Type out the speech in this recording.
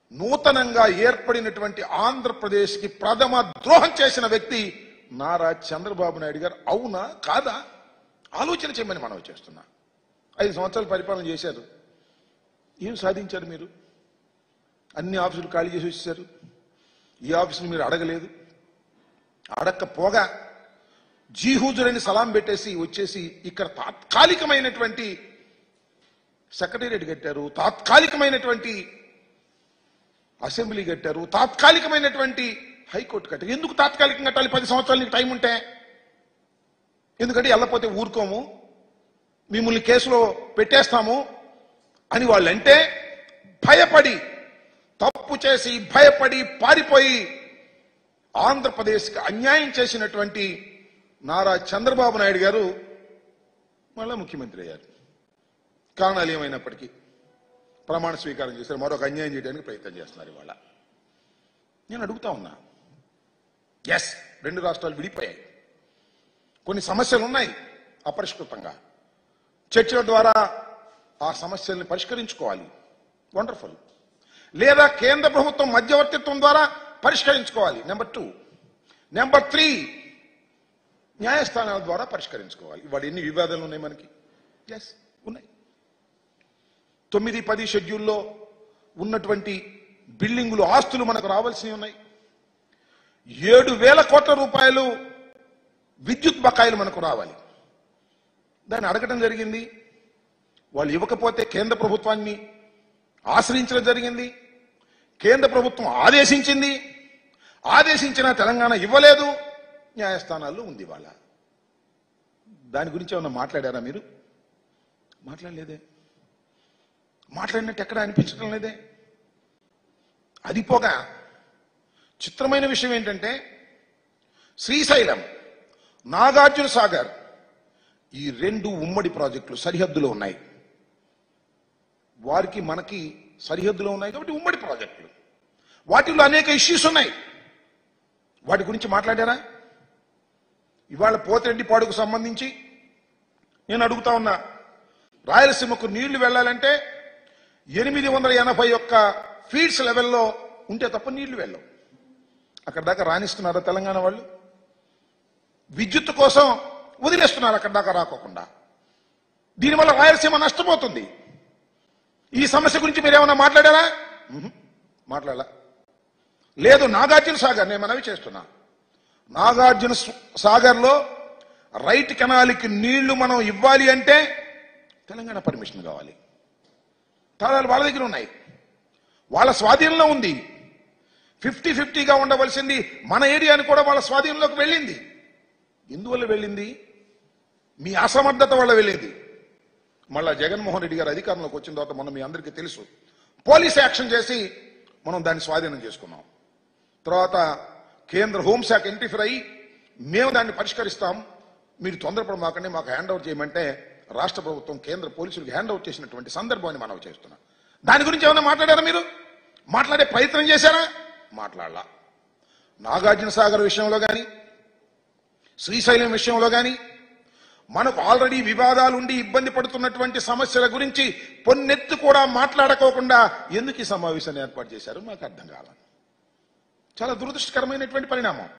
నూతనంగా ఏర్పడినటువంటి ఆంధ్రప్రదేశ్కి ప్రథమ ద్రోహం చేసిన వ్యక్తి నారా చంద్రబాబు నాయుడు గారు అవునా కాదా ఆలోచన చేయమని మనం చేస్తున్నా ఐదు సంవత్సరాలు పరిపాలన చేశారు ఏం సాధించారు మీరు అన్ని ఆఫీసులు ఖాళీ చేసి వచ్చేసారు ఈ ఆఫీసులు మీరు అడగలేదు అడగకపోగా జీహూజురని సలాం పెట్టేసి వచ్చేసి ఇక్కడ తాత్కాలికమైనటువంటి సెక్రటేరియట్ కట్టారు తాత్కాలికమైనటువంటి అసెంబ్లీ కట్టారు తాత్కాలికమైనటువంటి హైకోర్టు కట్టారు ఎందుకు తాత్కాలికంగా కట్టాలి పది సంవత్సరాలు నీకు టైం ఉంటే ఎందుకంటే వెళ్ళపోతే ఊరుకోము మిమ్మల్ని కేసులో పెట్టేస్తాము అని వాళ్ళంటే భయపడి తప్పు చేసి భయపడి పారిపోయి ఆంధ్రప్రదేశ్కి అన్యాయం చేసినటువంటి నారా చంద్రబాబు నాయుడు గారు మళ్ళా ముఖ్యమంత్రి అయ్యారు కారణాలు ఏమైనప్పటికీ ప్రమాణ స్వీకారం చేశారు మరొక అన్యాయం చేయడానికి ప్రయత్నం చేస్తున్నారు ఇవాళ నేను అడుగుతా ఉన్నా ఎస్ రెండు రాష్ట్రాలు విడిపోయాయి కొన్ని సమస్యలు ఉన్నాయి అపరిష్కృతంగా చర్చల ద్వారా ఆ సమస్యల్ని పరిష్కరించుకోవాలి వండర్ఫుల్ లేదా కేంద్ర ప్రభుత్వం మధ్యవర్తిత్వం ద్వారా పరిష్కరించుకోవాలి నెంబర్ టూ నెంబర్ త్రీ న్యాయస్థానాల ద్వారా పరిష్కరించుకోవాలి ఇవాళ ఎన్ని వివాదాలు ఉన్నాయి మనకి ఎస్ ఉన్నాయి తొమ్మిది పది షెడ్యూల్లో ఉన్నటువంటి బిల్డింగులు ఆస్తులు మనకు రావాల్సినవి ఉన్నాయి ఏడు వేల కోట్ల రూపాయలు విద్యుత్ బకాయిలు మనకు రావాలి దాన్ని అడగటం జరిగింది వాళ్ళు ఇవ్వకపోతే కేంద్ర ప్రభుత్వాన్ని ఆశ్రయించడం జరిగింది కేంద్ర ప్రభుత్వం ఆదేశించింది ఆదేశించిన తెలంగాణ ఇవ్వలేదు న్యాయస్థానాల్లో ఉంది వాళ్ళ దాని గురించి ఏమన్నా మాట్లాడారా మీరు మాట్లాడలేదే మాట్లాడినట్టు ఎక్కడ అనిపించడం లేదే అది పోగా చిత్రమైన విషయం ఏంటంటే శ్రీశైలం నాగార్జున సాగర్ ఈ రెండు ఉమ్మడి ప్రాజెక్టులు సరిహద్దులో ఉన్నాయి వారికి మనకి సరిహద్దులో ఉన్నాయి కాబట్టి ఉమ్మడి ప్రాజెక్టులు వాటిలో అనేక ఇష్యూస్ ఉన్నాయి వాటి గురించి మాట్లాడారా ఇవాళ పోతిరెడ్డిపాడుకు సంబంధించి నేను అడుగుతా ఉన్నా రాయలసీమకు నీళ్లు వెళ్ళాలంటే ఎనిమిది వందల ఎనభై ఒక్క ఫీట్స్ లెవెల్లో ఉంటే తప్ప నీళ్లు వెళ్ళవు అక్కడ దాకా రాణిస్తున్నారా తెలంగాణ వాళ్ళు విద్యుత్ కోసం వదిలేస్తున్నారు అక్కడ దాకా రాకోకుండా దీనివల్ల రాయలసీమ నష్టపోతుంది ఈ సమస్య గురించి మీరు ఏమైనా మాట్లాడారా మ్మ్. మాట్లాడాల లేదు నాగార్జున సాగర్ నేను మనవి చేస్తున్నా నాగార్జున సాగర్లో రైట్ కెనాల్కి నీళ్లు మనం ఇవ్వాలి అంటే తెలంగాణ పర్మిషన్ కావాలి తాళాలు వాళ్ళ దగ్గర ఉన్నాయి వాళ్ళ స్వాధీనంలో ఉంది ఫిఫ్టీ ఫిఫ్టీగా ఉండవలసింది మన ఏరియాని కూడా వాళ్ళ స్వాధీనంలోకి వెళ్ళింది ఎందువల్ల వెళ్ళింది మీ అసమర్థత వల్ల వెళ్ళేది మళ్ళా జగన్మోహన్ రెడ్డి గారు అధికారంలోకి వచ్చిన తర్వాత మనం మీ అందరికీ తెలుసు పోలీస్ యాక్షన్ చేసి మనం దాన్ని స్వాధీనం చేసుకున్నాం తర్వాత కేంద్ర హోంశాఖ ఇంటిఫర్ అయ్యి మేము దాన్ని పరిష్కరిస్తాం మీరు తొందరపడమాకండి మాకు హ్యాండ్ అవుట్ చేయమంటే రాష్ట్ర ప్రభుత్వం కేంద్ర పోలీసులకు హ్యాండ్ అవుట్ చేసినటువంటి సందర్భాన్ని మనం చేస్తున్నాం దాని గురించి ఏమైనా మాట్లాడారా మీరు మాట్లాడే ప్రయత్నం చేశారా మాట్లాడలా నాగార్జున సాగర్ విషయంలో కానీ శ్రీశైలం విషయంలో కానీ మనకు ఆల్రెడీ వివాదాలు ఉండి ఇబ్బంది పడుతున్నటువంటి సమస్యల గురించి పొన్నెత్తు కూడా మాట్లాడుకోకుండా ఎందుకు ఈ సమావేశాన్ని ఏర్పాటు చేశారు మాకు అర్థం కాల చాలా దురదృష్టకరమైనటువంటి పరిణామం